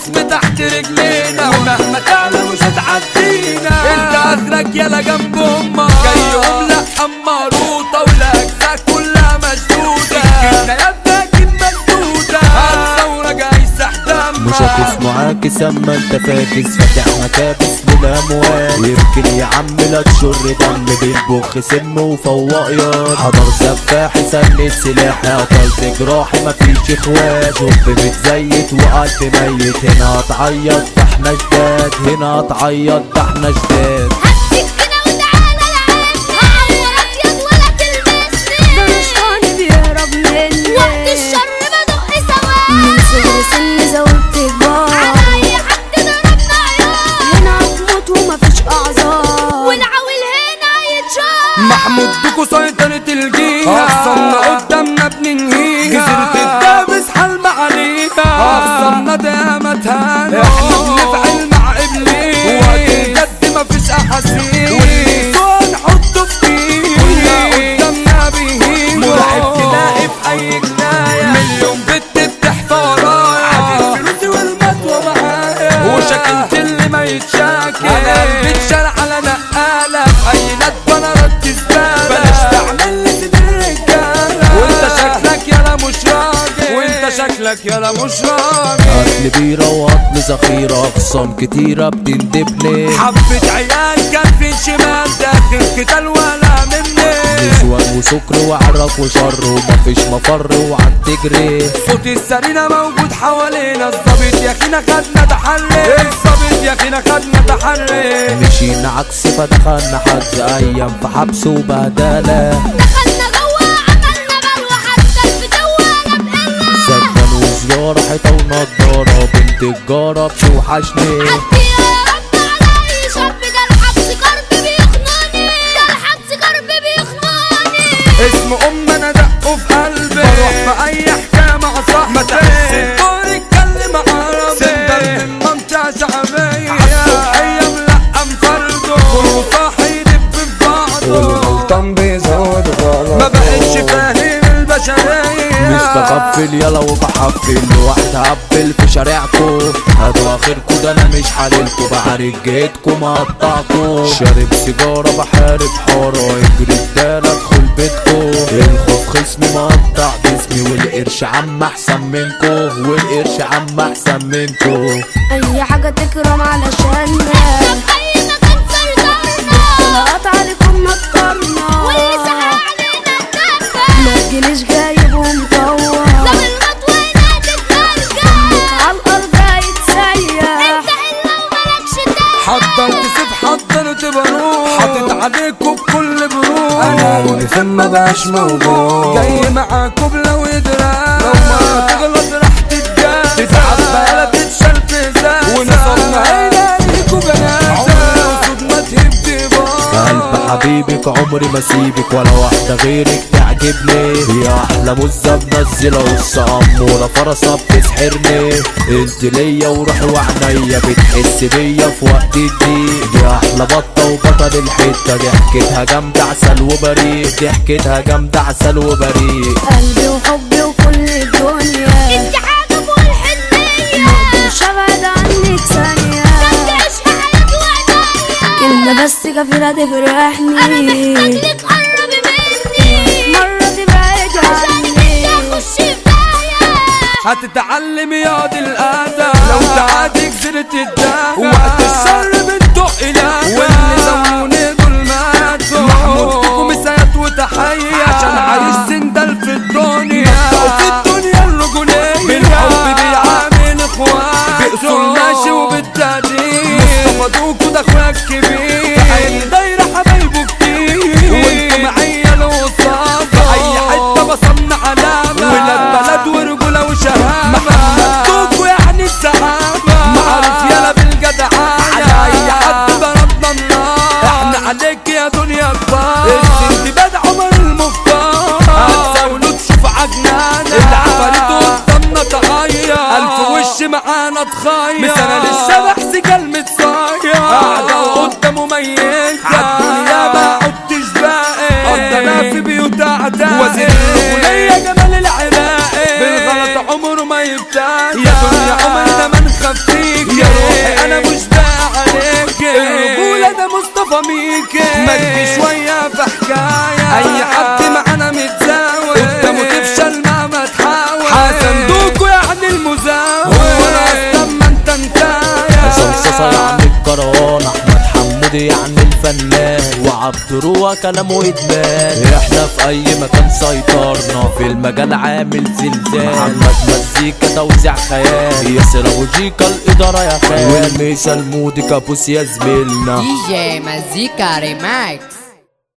الاسم تحت رجلينا ومهما تعمل مش هتعدينا انت اخرك يلا جنب امك جاي عملة حماروطة والاجزاء كلها مشدودة سكتنا يا ابني اكيد مسدودة هتصورة جاي سحدام مش هتسمع عاكس اما انت فاكس فاتح مكابس بالاموال يمكن يا عم لا تشر دم بينبخ سم وفواقيات حضر سفاح سن السلاح قتلت جراحي مفيش اخوات شوف متزيت وقلب ميت هنا هتعيط ده احنا جداد هنا هتعيط ده احنا جداد هديك هنا وتعالى العين هعور ابيض ولا تلمسني ده رشقاني بيهرب مني وقت الشر بدق سواد من صغر سني زودت كبار على اي حد ضربنا عيار هنا هتموت ومفيش اعذار والعويل هنا يتشار محمود بيكو سيطرة الجيهة أخصمنا قدامنا بننهيها جزيرة الدابس حلم عليها أخصمنا دايما تهانا احنا بنفعل مع إبليس وقت الجد مفيش أحاسيس والنسوان نحطه في كيس كلنا قدامنا بيهينوا مرعب تلاقي في أي جناية مليون بنت بتحفى ورايا عادي فلوسي والمطوة معايا وشكلت اللي ما يتشاكل أنا قلبي اتشال على نقالة في أي ندبة أنا رد زبالة بلاش تعمل لي سيد الرجالة وأنت شكلك يالا مش راجل وأنت شكلك يالا مش راجل قتل بيرة وقتل ذخيرة أقسام كتيرة بتندبني حبة عيال كف شمال داخل قتال ولا مني نسوان وسكر وعرق وشر ومفيش مفر وعد تجري صوت السرينة موجود حوالينا الظابط يا اخينا خدنا تحلي الظابط يا اخينا خدنا تحلي مشينا عكس فدخلنا حجز أيام في حبس وبهدلة دخلنا جوا عملنا بلوى حتى الفتوة انا بقلة سكن وزيارة حيطة ونضارة بنت الجارة بتوحشني حدي يا رب على اي شاب ده الحبس كرب بيخنقني ده الحبس كرب بيخنقني اسم ام انا دقه في قلبي بروح في اي حكايه مع صاحبي ما تحس الدور اتكلم عربي سندل من منطقه شعبيه عالصبحيه ملقم فرده كله صاحي يدب في بعضه والغلطان بيزود غلط ما بقتش فاهم البشريه مش بغفل يلا وبحفل لوحدي هقفل في شارعكو هاتوا اخركو ده انا مش حللكو بعارك جيتكو مقطعكو شارب سيجارة بحارب حارة اجري الدالة ادخل بيتكو الخوف خصمي مقطع جسمي والقرش عم احسن منكو والقرش عم احسن منكو اي حاجة تكرم علشاننا طب اي مكان سيطرنا طلقات عليكم نطرنا واللي سهر علينا الدفة ما تجيليش جايب ومطور لو المطوة هنا تترجع على الارض هيتسيح انت الا وملكش داعي حضرت سيف حضرت بارود حاطط عليكم بكل برود انا ونفهم ما بقاش موجود جاي معاكم لو يدرى لو ما تغلط راح تتجاب تتعب بلا تتشال في ذات ونصرنا هنا ليكوا جنازة عمري وصود ما تهب قلب حبيبك عمري ما سيبك ولا واحدة غيرك تعجبني يا احلى مزة منزلة وسط امورة فرصة بتسحرني انت ليا وروحي وعنيا بتحس بيا في وقت الضيق يا احلى بطة وبطل الحتة ضحكتها جامدة عسل وبريء ضحكتها جامدة عسل وبريء قلبي وحبي وكل الدنيا انت حاجة فوق الحنية مش هبعد عنك ثانية انت عشق حياتي وعينيا كلمة بس كفيلة انا تفرحني محتاج لك قرب مني مرة تبعد عشان عني انت اخش في داهية هتتعلم ياض الادب لو تعادي جزيرة الدهب وقت الشر بتدق اله واللي زوني دول ماتوا محمود فيكم مسايات وتحية عشان عايش سندل في الدنيا وفي الدنيا الرجولية بالحب بيعامل اخوات بأصول ماشي وبالتقدير مصطفى دوكو ده اخويا الكبير في اي دايرة حبايبه كتير وانتم عيال وصافة في اي حتة بصمنا علامة ولاد بلد ورجولة وشهامة محمد دوكو يعني السعامة معروف يالا بالجدعانة على اي حد ضربنا النار احنا عليك يا دنيا كبار السندباد عمر المختار هتزاولوا تشوف عجنانة العفاريت قدامنا تغير الف وش معانا تخير مثلا للشبح سجال متصاير قاعدة وقدامه ميتة عالدنيا ما عدتش باقي قضينا في بيوت اعداء وزير الرجولية جمال العراقي بالغلط عمره ما يبتاع يا دنيا عمرنا ما نخاف فيك يا روحي انا مش بايع عليك الرجولة ده مصطفى ميكي مجدي شوية في حكاية اي حد معانا متزاوج قدامه تفشل مهما تحاول حسن دوكو يعني المزاول هو انا اصلا ما انت انتايا عصام صاصا يعني الكروان احمد حمودي يعني الفنان وعبد روى كلامه ادمان احنا في اي مكان سيطرنا في المجال عامل زلزال محمد مزيكا توزيع خيال ياسر ابو جيكا الاداره يا خال والميسا المودي كابوس يا زميلنا DJ Mazika Remix